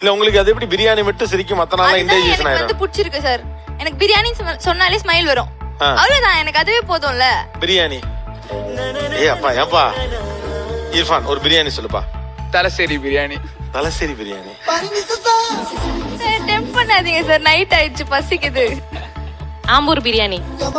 இல்ல உங்களுக்கு அது எப்படி பிரியாணி மட்டும் சிரிக்கும் மத்த நாள் அதுதான் இன்டைஜேஷன் எனக்கு வந்து ஆயிரும் பிடிச்சிருக்கு சார் எனக்கு பிரியாணி சொன்ன- சொன்னாலே ஸ்மைல் வரும் ஆ. அவ்வளவுதான் எனக்கு அதுவே போதும்ல பிரியாணி ஏ அப்பா ஏப்பா இர்ஃபான் ஒரு பிரியாணி சொல்லுப்பா தலசேரி பிரியாணி தலசேரி பிரியாணி சார் டெம்ப் பண்ணாதீங்க சார் நைட் ஆயிடுச்சு பசிக்குது Ambur biryani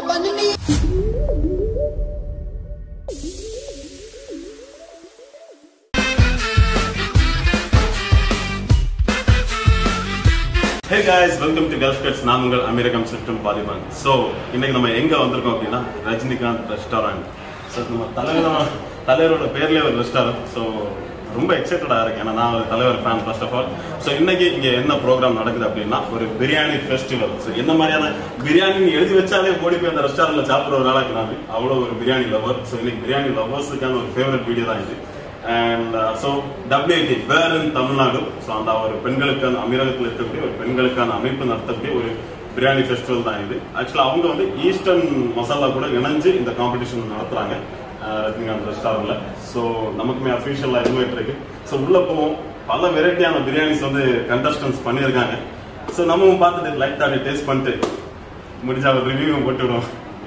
hey guys welcome to Gulf Guts நான் உங்கள் அமெரிக்கம் சிஸ்டம் பாதிப்பான் ஸோ இன்னைக்கு நம்ம எங்க வந்திருக்கோம் அப்படின்னா ரஜினிகாந்த் ரெஸ்டாரண்ட் ஸோ நம்ம தலைவர் தலைவரோட பேர்லேயே ஒரு ரெஸ்டாரண்ட் ஸோ ரொம்ப எக்ஸைட்டடா இருக்கேன் ஏன்னா நான் ஒரு தலைவர் fan first of all so இன்னைக்கு இங்க என்ன ப்ரோக்ராம் நடக்குது அப்படின்னா ஒரு பிரியாணி ஃபெஸ்டிவல் ஸோ என்ன மாதிரியான பிரியாணின்னு எழுதி வச்சாலே ஓடி போய் அந்த ரெஸ்டாரண்ட்ல சாப்பிட்ற ஒரு ஆளாக்கு நான் அவ்வளோ ஒரு பிரியாணி லவர் ஸோ இன்னைக்கு பிரியாணி லவர்ஸுக்கான ஒரு ஃபேவரட் வீடியோ தான் இது and so WID where in Tamil Nadu so அந்த ஒரு பெண்களுக்கான அமீரகத்தில் இருக்கக்கூடிய ஒரு பெண்களுக்கான அமைப்பு நடத்தக்கூடிய ஒரு பிரியாணி ஃபெஸ்டிவல் தான் இது ஆக்சுவலாக அவங்க வந்து ஈஸ்டர்ன் மசாலா கூட இணைஞ்சு இந்த காம்படிஷன் நடத்துறாங்க அஹ், ரஜினிகாந்த் ரெஸ்டாரண்ட்ல ஸோ நமக்குமே அஃபீஷியலாக இன்வைட் இருக்கு ஸோ உள்ள போவோம் பல வெரைட்டியான பிரியாணிஸ் வந்து கண்டஸ்டன்ஸ் பண்ணியிருக்காங்க ஸோ நம்மவும் பார்த்துட்டு லைக் தாடி டேஸ்ட் பண்ணிட்டு முடிஞ்சா ஒரு ரிவ்யூவும் போட்டு விடுவோம்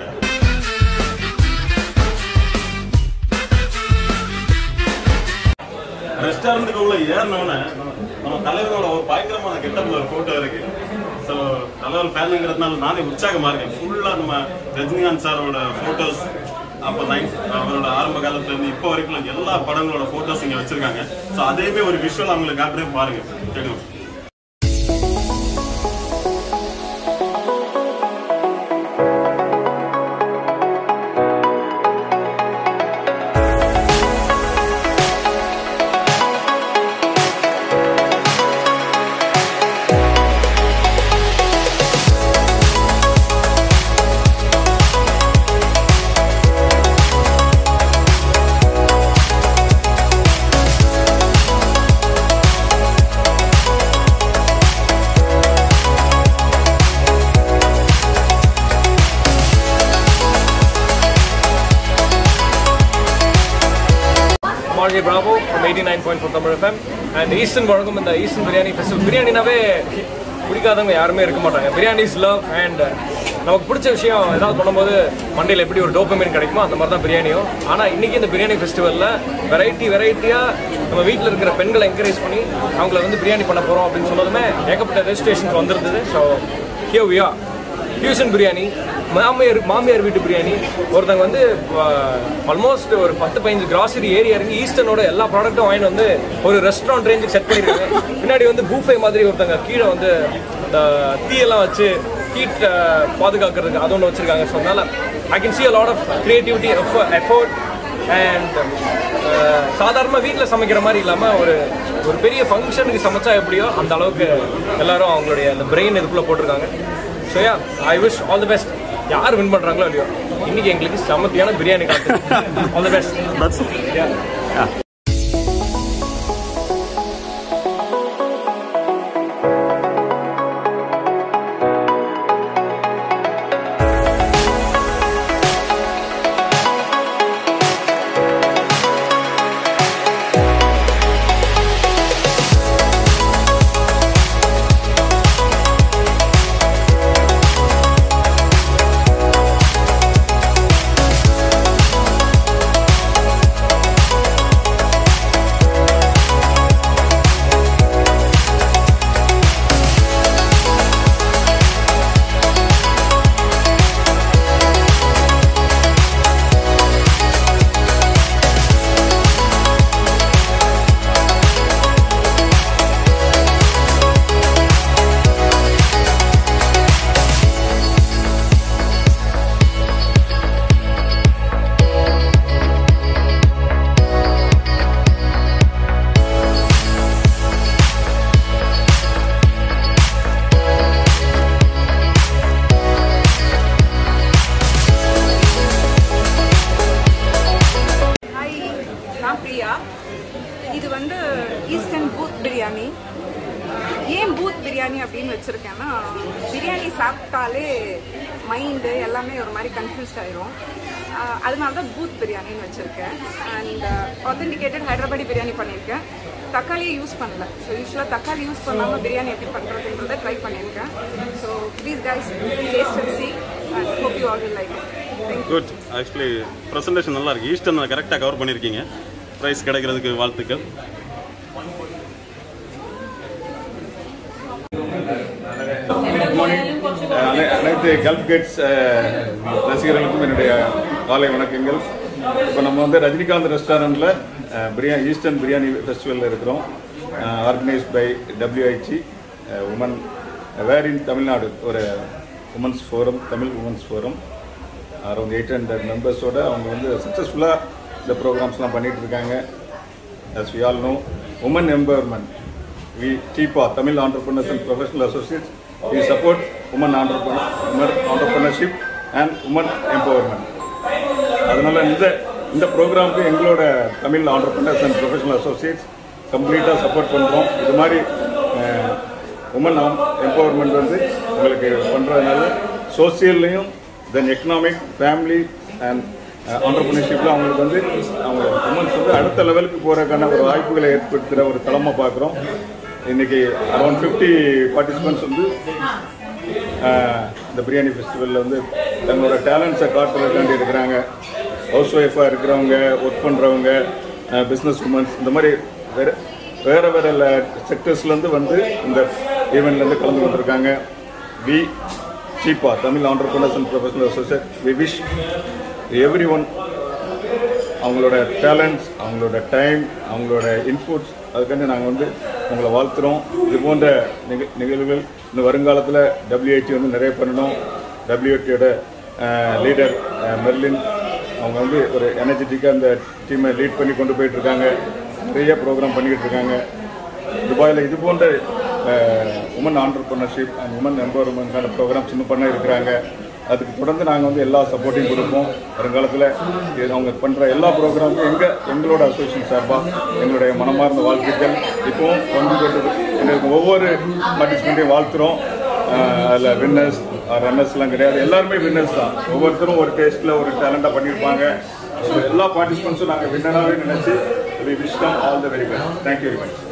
ரெஸ்டாரண்ட்டுக்கு உள்ள ஏறினோடனே நம்ம தலைவரோட ஒரு பயங்கரமான கெட்டப்ல ஒரு போட்டோ இருக்கு ஸோ தலைவர் ஃபேனுங்கிறதுனால நானே உற்சாகமா இருக்கேன் ஃபுல்லா நம்ம ரஜினிகாந்த் சாரோட போட்டோஸ் அப்போ நைன் அவரோட ஆரம்ப காலத்துல இருந்து இப்போ வரைக்கும் எல்லா படங்களோட போட்டோஸ் இங்க வச்சிருக்காங்க ஸோ அதேமே ஒரு விஷுவல் அவங்களுக்கு காட்டுறேன் பாருங்க தெரியும் மார்கே bravo from 89.4 Tamil FM and Eastern வழங்கும் இந்த ஈஸ்டர்ன் பிரியாணி ஃபெஸ்டிவல் பிரியாணினாவே பிடிக்காதவங்க யாருமே இருக்க மாட்டாங்க பிரியாணி இஸ் லவ் அண்ட் நமக்கு பிடிச்ச விஷயம் ஏதாவது பண்ணும்போது மண்டையில் எப்படி ஒரு டோப்பமீன் கிடைக்குமோ அந்த மாதிரி தான் பிரியாணியும் ஆனால் இன்னைக்கு இந்த பிரியாணி ஃபெஸ்டிவலில் வெரைட்டி வெரைட்டியாக நம்ம வீட்டில் இருக்கிற பெண்களை என்கரேஜ் பண்ணி அவங்கள வந்து பிரியாணி பண்ண போகிறோம் அப்படின்னு சொன்னதுமே ஏகப்பட்ட ரெஜிஸ்ட்ரேஷன்ஸ் வந்திருந்தது so here we are fusion biryani மாமியார் மாமியார் வீட்டு பிரியாணி ஒருத்தங்க வந்து ஆல்மோஸ்ட் ஒரு பத்து பதினஞ்சு கிராசரி ஏறி இறங்கி ஈஸ்டர்னோட எல்லா ப்ராடக்ட்டும் வாங்கிட்டு வந்து ஒரு ரெஸ்டாரண்ட் ரேஞ்சுக்கு செட் பண்ணியிருக்காங்க பின்னாடி வந்து பூஃபே மாதிரி ஒருத்தங்க கீழே வந்து இந்த தீயெல்லாம் வச்சு ஹீட் பாதுகாக்கிறதுக்கு அது ஒன்று வச்சிருக்காங்க ஸோ அதனால I can see a lot of creativity effort and சாதாரண வீட்டில் சமைக்கிற மாதிரி இல்லாமல் ஒரு ஒரு பெரிய ஃபங்க்ஷனுக்கு சமைச்சா எப்படியோ அந்த அளவுக்கு எல்லாரும் அவங்களுடைய அந்த பிரெயின் இதுக்குள்ளே போட்டிருக்காங்க so ya I wish all the best யார் வின் பண்ணுறாங்களோ இல்லையோ இன்னைக்கு எங்களுக்கு சமத்தியான பிரியாணி காத்து ஆல் தி பெஸ்ட் ஹாய் நான் பிரியா இது வந்து ஈஸ்டர்ன் பூத் பிரியாணி ஏன் பூத் பிரியாணி அப்படின்னு வச்சுருக்கேன்னா பிரியாணி சாப்பிட்டாலே மைண்டு எல்லாமே ஒரு மாதிரி கன்ஃபியூஸ்ட் ஆயிரும் அதனால தான் பூத் பிரியாணின்னு வச்சுருக்கேன் அண்ட் ஆத்தென்டிகேட்டட் ஹைதராபாடி பிரியாணி பண்ணியிருக்கேன் தக்காளியே யூஸ் பண்ணல ஸோ யூஸ்வலாக தக்காளி யூஸ் பண்ணாமல் பிரியாணி எப்படி பண்ணுறதுன்றதை ட்ரை பண்ணியிருக்கேன் so please guys taste and see and hope you all will like thank good actually presentation நல்லா இருக்கு ஈஸ்டர்ன் கரெக்டாக கவர் பண்ணியிருக்கீங்க ப்ரைஸ் கிடைக்கிறதுக்கு வாழ்த்துக்கள் குட் மார்னிங் அனைத்து கல்ஃப் கேட்ஸ் ரசிகர்களுக்கும் என்னுடைய காலை வணக்கங்கள் இப்போ நம்ம வந்து ரஜினிகாந்த் ரெஸ்டாரண்ட்டில் பிரியாணி ஈஸ்டர்ன் பிரியாணி ஃபெஸ்டிவலில் இருக்கிறோம் organised by WID women where in Tamil Nadu ஒரு women's forum Tamil women's forum around eight hundred மெம்பர்ஸோட அவங்க வந்து சக்ஸஸ்ஃபுல்லாக இந்த ப்ரோக்ராம்ஸ்லாம் பண்ணிகிட்டு இருக்காங்க as we all know, women empowerment. We TIPA, Tamil Entrepreneurs and Professional Associates, we support women entrepreneur, women entrepreneurship and women empowerment. அதனால இந்த இந்த ப்ரோக்ராமுக்கு எங்களோட Tamil entrepreneurs and professional associates கம்ப்ளீட்டாக சப்போர்ட் பண்ணுறோம் இது மாதிரி உமன் எம்பவர்மெண்ட் வந்து உங்களுக்கு பண்ணுறதுனால சோசியல்லையும் தென் எக்கனாமிக் ஃபேமிலி அண்ட் ஆண்டர்பிரினர்ஷிப்பில் அவங்களுக்கு வந்து அவங்க உமன்ஸ் வந்து அடுத்த லெவலுக்கு போகிறதுக்கான ஒரு வாய்ப்புகளை ஏற்படுத்துகிற ஒரு தளமாக பார்க்குறோம் இன்னைக்கு அரௌண்ட் ஃபிஃப்டி பார்ட்டிசிபென்ட்ஸ் வந்து ஆஹ், இந்த பிரியாணி ஃபெஸ்டிவலில் வந்து தங்களோட டேலண்ட்ஸை காட்டுறதுக்காண்டி இருக்கிறாங்க ஹவுஸ் ஒய்ஃபாக இருக்கிறவங்க ஒர்க் பண்ணுறவங்க பிஸ்னஸ் உமன்ஸ் இந்த மாதிரி வேறு வேறு வேறு செக்டர்ஸ்லேருந்து வந்து இந்த ஈவெண்ட்லேருந்து கலந்து கொண்டிருக்காங்க வி சீப்பா Tamil entrepreneurs and professional associate we wish everyone அவங்களோட டேலண்ட்ஸ் அவங்களோட டைம் அவங்களோட இன்புட்ஸ் அதுக்காண்டி நாங்கள் வந்து உங்களை வாழ்த்துறோம் இது போன்ற நிக நிகழ்வுகள் இந்த வருங்காலத்தில் டபிள்யூஐடி வந்து நிறைய பண்ணணும் டபிள்யூஐடியோட லீடர் மெர்லின் அவங்க வந்து ஒரு எனர்ஜெட்டிக்காக அந்த டீமை லீட் பண்ணி கொண்டு போயிட்டு இருக்காங்க நிறைய ப்ரோக்ராம் பண்ணிக்கிட்டு இருக்காங்க துபாயில் இது போன்ற உமன் ஆண்டர்பிரினர்ஷிப் அண்ட் உமன் எம்பவர்மெண்ட்கான ப்ரோக்ராம்ஸ் இன்னும் பண்ண இருக்கிறாங்க அதுக்கு தொடர்ந்து நாங்கள் வந்து எல்லா சப்போர்ட்டையும் கொடுப்போம் வருங்காலத்தில் இது அவங்க பண்ணுற எல்லா ப்ரோக்ராமும் எங்கள் எங்களோட அசோசியேஷன் சார்பாக எங்களுடைய மனமார்ந்த வாழ்த்துக்கள் இப்போவும் பங்கு பெற்று எங்களுக்கு ஒவ்வொரு பார்ட்டிசிபெண்ட்டையும் வாழ்த்துறோம் அதில் வின்னர்ஸ் ரன்னர்ஸ்லாம் கிடையாது எல்லாருமே வின்னர்ஸ் தான் ஒவ்வொருத்தரும் ஒரு டேஸ்ட்டில் ஒரு டேலண்டாக பண்ணியிருப்பாங்க ஸோ எல்லா பார்ட்டிசிபெண்ட்ஸும் நாங்கள் வின்னராகவே நினச்சி we wish them all the very best thank you very much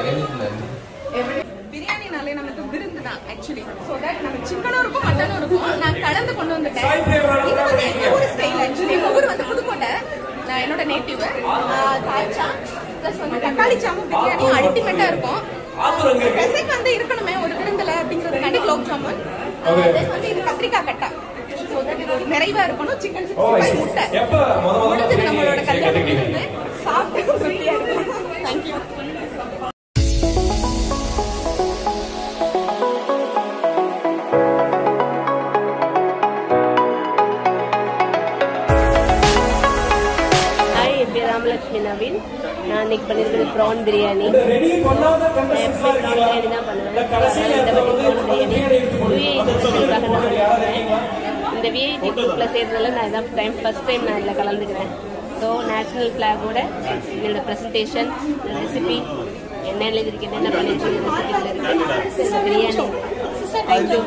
பிரியாணினாலே நமக்கு விருந்து தான் ஆக்சுவலி ஸோ தட் நம்ம சிக்கனும் இருக்கும் மட்டனும் இருக்கும் நான் கலந்து கொண்டு வந்துட்டேன் இது வந்து எங்க ஊர் ஸ்டைல் ஆக்சுவலி எங்க ஊர் வந்து புதுக்கோட்டை நான் என்னோட நேட்டிவ் காய்ச்சா ப்ளஸ் வந்து தக்காளி சாமும் பிரியாணியும் அல்டிமேட்டா இருக்கும் ரெசிபி வந்து இருக்கணுமே ஒரு விருந்துல அப்படிங்கிறதுக்காண்டி குலோப் ஜாமுன் Then வந்து இது கத்திரிக்காய் கட்டா ஸோ தட் இது ஒரு நிறைவா இருக்கணும் சிக்கன் சிக்ஸ்டி முட்டை முடிஞ்சது நம்மளோட கல்யாணம் விருந்து சாப்பிட்டு திருப்தியா இருக்கும் தேங்க்யூ ஹாய் என் பேர் ராமலட்சுமி நவீன் நான் இன்னைக்கு பண்ணியிருக்கிறது ப்ரான் பிரியாணி நான் எப்பவுமே ப்ரான் பிரியாணி தான் பண்ணுவேன் அதனால இந்த வாட்டி ப்ரான் பிரியாணி விஐடி குரூப்புக்காக நான் பண்ணியிருக்கேன் இந்த விஐடி குரூப்பில் சேர்றதுல நான் இதான் டைம் ஃபர்ஸ்ட் டைம் நான் இதில் கலந்துக்கிறேன் ஸோ நேஷ்னல் ஃப்ளாகோட என்னோட ப்ரெசன்டேஷன் ரெசிபி என்ன எழுதிருக்கு என்னென்ன பண்ணிட்டு ரெசிபியில் இருக்கு இந்த biryani thank you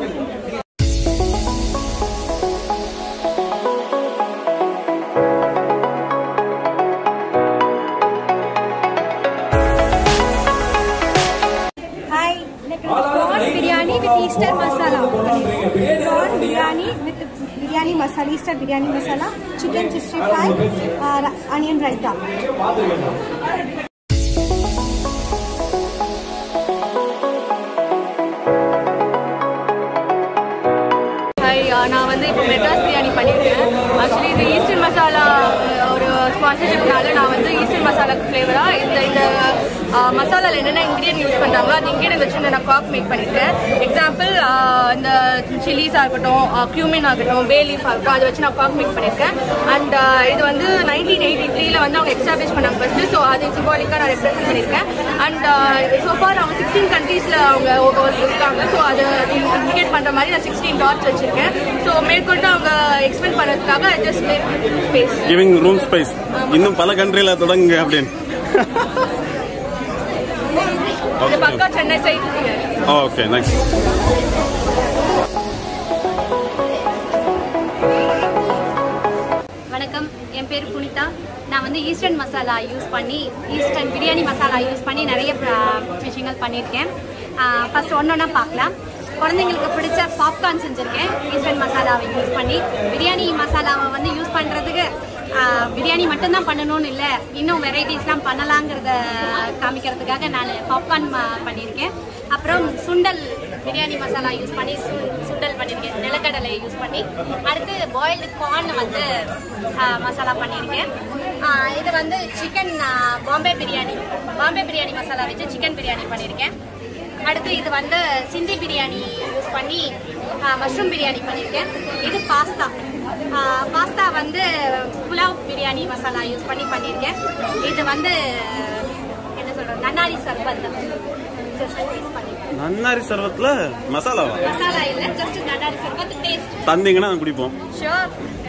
Hi, prawn biryani with Easter masala. Prawn biryani with biryani masala, Easter biryani masala, chicken 65, uh, onion raita. Hi நான் வந்து இப்போ மெட்ராஸ் பிரியாணி பண்ணியிருக்கேன் ஆக்சுவலி இது ஈஸ்டர்ன் மசாலா அஹ், ஒரு ஸ்பான்சர்ஷிப்னால நான் வந்து ஈஸ்டர்ன் மசாலா ஃப்ளேவராக இந்த இந்த மசாலாவில் என்னென்ன இன்க்ரீடியன்ட் யூஸ் பண்ணுறாங்களோ அந்த இன்க்ரீடியன்ட் வச்சு நான் காக் மேக் பண்ணியிருக்கேன் எக்ஸாம்பிள் இந்த சில்லிஸாக இருக்கட்டும் கியூமின் ஆகட்டும் பே லீஃப் ஆகட்டும் அதை வச்சு நான் காக் மேக் பண்ணியிருக்கேன் அண்ட் இது வந்து நைன்டீன் எயிட்டி த்ரீல வந்து அவங்க எஸ்டாப்ளிஷ் பண்ணாங்க ஃபர்ஸ்ட் ஸோ அது சிம்பாலிக்காக நான் ரெப்ரசென்ட் பண்ணியிருக்கேன் அண்ட் சோஃபார் அவங்க சிக்ஸ்டீன் கண்ட்ரீஸில் அவங்க over இருக்காங்க ஸோ அதை இண்டிகேட் பண்ணுற மாதிரி நான் சிக்ஸ்டீன் டாட்ஸ் வச்சிருக்கேன் ஸோ மேற்கொண்டு அவங்க எக்ஸ்பெண்ட் பண்ணதுக்காக just space giving room space இன்னும் பல கண்ட்ரியில் தொடங்குங்க அப்படின்னு இது பக்கா சென்னை சைட் ஓகே நெக்ஸ்ட் வணக்கம் ஸ்வேதா நான் வந்து ஈஸ்டர்ன் மசாலா யூஸ் பண்ணி ஈஸ்டர்ன் பிரியாணி மசாலா யூஸ் பண்ணி நிறைய ப- விஷயங்கள் பண்ணியிருக்கேன் ஃபர்ஸ்ட் ஒன்று ஒன்றா பார்க்கலாம் குழந்தைங்களுக்கு பிடிச்ச பாப்கார்ன் செஞ்சுருக்கேன் ஈஸ்டர்ன் மசாலாவை யூஸ் பண்ணி பிரியாணி மசாலாவை வந்து யூஸ் பண்ணுறதுக்கு பிரியாணி மட்டும்தான் பண்ணணும்னு இல்லை இன்னும் வெரைட்டிஸ்லாம் பண்ணலாங்கிறத காமிக்கிறதுக்காக நான் பாப்கார்ன் பண்ணியிருக்கேன் அப்புறம் சுண்டல் பிரியாணி மசாலா யூஸ் பண்ணி சு- சுண்டல் பண்ணியிருக்கேன் நிலக்கடலை யூஸ் பண்ணி அடுத்து பாயில்டு கார்ன் வந்து ஆ, மசாலா பண்ணியிருக்கேன் ஆ, இது வந்து சிக்கன் பாம்பே பிரியாணி பாம்பே பிரியாணி மசாலா வச்சு சிக்கன் பிரியாணி பண்ணியிருக்கேன் அடுத்து இது வந்து சிந்தி பிரியாணி யூஸ் பண்ணி மஷ்ரூம் பிரியாணி பண்ணியிருக்கேன் இது பாஸ்தா பாஸ்தா வந்து புலாவ் பிரியாணி மசாலா யூஸ் பண்ணி பண்ணியிருக்கேன் இது வந்து என்ன சொல்றது நன்னாரி சர்பத் Just use பண்ணியிருக்கேன். நன்னாரி சர்வத்துல மசாலாவா மசாலா இல்ல ஜஸ்ட் நன்னாரி சர்பத் டேஸ்ட் தந்தீங்கன்னா நாங்க குடிப்போம் ஷோர்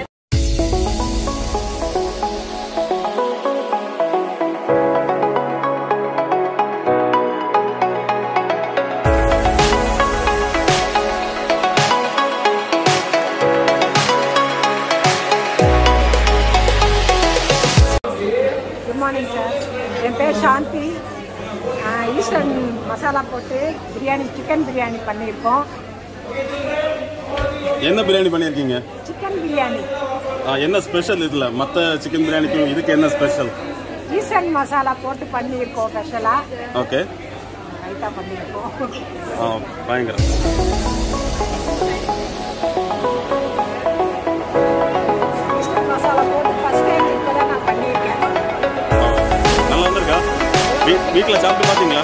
குட் மார்னிங் சார் என் பேர் சாந்தி ஆஹ் ஈஸ்டர்ன் மசாலா போட்டு பிரியாணி சிக்கன் பிரியாணி பண்ணியிருக்கோம் என்ன பிரியாணி பண்ணியிருக்கீங்க சிக்கன் பிரியாணி ஆ, என்ன ஸ்பெஷல் இதுல மத்த சிக்கன் பிரியாணிக்கும் இதுக்கு என்ன ஸ்பெஷல் ஈஸ்டர்ன் மசாலா போட்டு பண்ணியிருக்கோம் ஸ்பெஷலாக ஓகே ரைட்டாக பண்ணியிருக்கோம் ஆ பயங்கரம் ஈஸ்டர்ன் மசாலா போட்டு ஃபஸ்ட் டைம் இப்போ தான் நான் பண்ணியிருக்கேன் ஆ, நல்லா வந்திருக்கா வீ- வீட்ல சாப்பிட்டு பாத்தீங்களா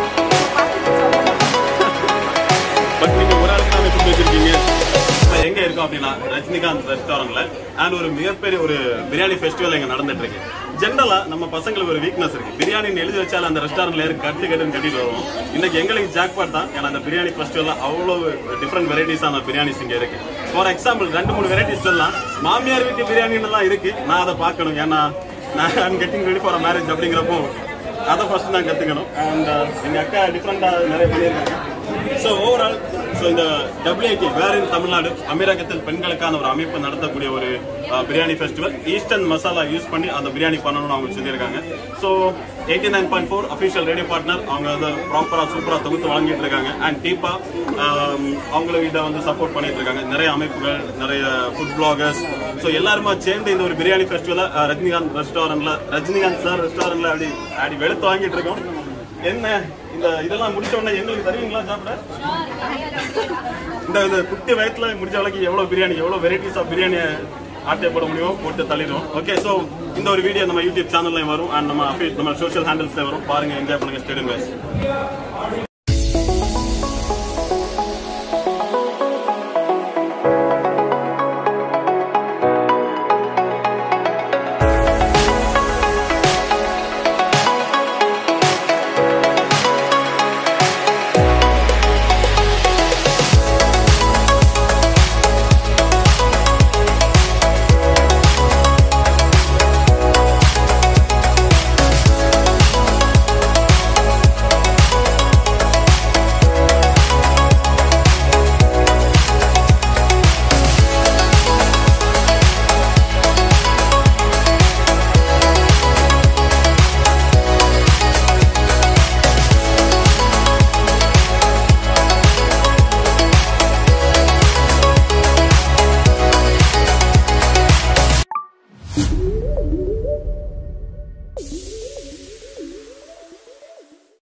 பட் நீங்க ஒரு ஆளுக்கு தான் ஃபுட் வச்சிருக்கீங்க இப்ப எங்க இருக்கோம் அப்படின்னா ரஜினிகாந்த் ரெஸ்டாரண்ட்ல அண்ட் ஒரு மிகப்பெரிய ஒரு பிரியாணி ஃபெஸ்டிவல் இங்க நடந்துட்டு இருக்கு ஜென்ரலா நம்ம பசங்களுக்கு ஒரு வீக்னஸ் இருக்கு பிரியாணின்னு எழுதி வச்சாலும் அந்த ரெஸ்டாரண்ட்ல இருக்கு கட்டு கட்டுன்னு கட்டிட்டு வருவோம் இன்னைக்கு எங்களுக்கு ஜாக்பாட் தான் ஏன்னா அந்த பிரியாணி ஃபெஸ்டிவல்ல அவ்வளவு டிஃப்ரெண்ட் வெரைட்டிஸான பிரியாணிஸ் இங்க இருக்கு ஃபார் எக்ஸாம்பிள் ரெண்டு மூணு வெரைட்டிஸ் சொல்லலாம் மாமியார் வீட்டு பிரியாணின்னு எல்லாம் இருக்கு நான் அதை பார்க்கணும் ஏன்னா நான் கெட்டிங் ரெடி ஃபார் மேரேஜ் அப்படிங்கிறப்போ அதை ஃபர்ஸ்ட் நான் கத்துக்கணும் அண்ட் எங்க அக்கா டிஃப்ரெண்டா நிறைய பண்ணியிருக்காங்க ஸோ ஓவரால் ஸோ இந்த டபிள்யூஐடி வேர் இன் தமிழ்நாடு அமீரகத்தில் பெண்களுக்கான ஒரு அமைப்பு நடத்தக்கூடிய ஒரு அஹ், biryani festival Eastern masala use பண்ணி அந்த பிரியாணி பண்ணணும்னு அவங்க சொல்லியிருக்காங்க so eighty nine point four official radio partner அவங்க அதை ப்ராப்பராக சூப்பராக தொகுத்து வழங்கிட்டு இருக்காங்க அண்ட் டீப்பா அவங்களும் இதை வந்து சப்போர்ட் பண்ணிட்டு இருக்காங்க நிறைய அமைப்புகள் நிறைய ஃபுட் பிளாகர்ஸ் ஸோ எல்லாருமா சேர்ந்து இந்த ஒரு பிரியாணி ஃபெஸ்டிவலை ரஜினிகாந்த் ரெஸ்டாரண்ட்ல ரஜினிகாந்த் சார் ரெஸ்டாரண்ட்ல அப்படி அப்படி வெளுத்து வாங்கிட்டு இருக்கோம் என்ன இந்த இதெல்லாம் முடிச்ச உடனே எங்களுக்கு தருவீங்களா சாப்பிட இந்த இந்த குட்டி வயசுல முடிஞ்ச வரைக்கும் எவ்வளவு பிரியாணி எவ்வளவு வெரைட்டிஸ் ஆஃப் பிரியாணி ஆட்டை போட முடியுமோ போட்டு தள்ளிடுவோம் ஓகே சோ இந்த ஒரு வீடியோ நம்ம யூடியூப் சேனல்லையும் வரும் அண்ட் நம்ம affiliate- நம்ம சோஷியல் ஹேண்டில்ஸ்ல வரும் பாருங்க என்ஜாய் பண்ணுங்க ஸ்டேடியம்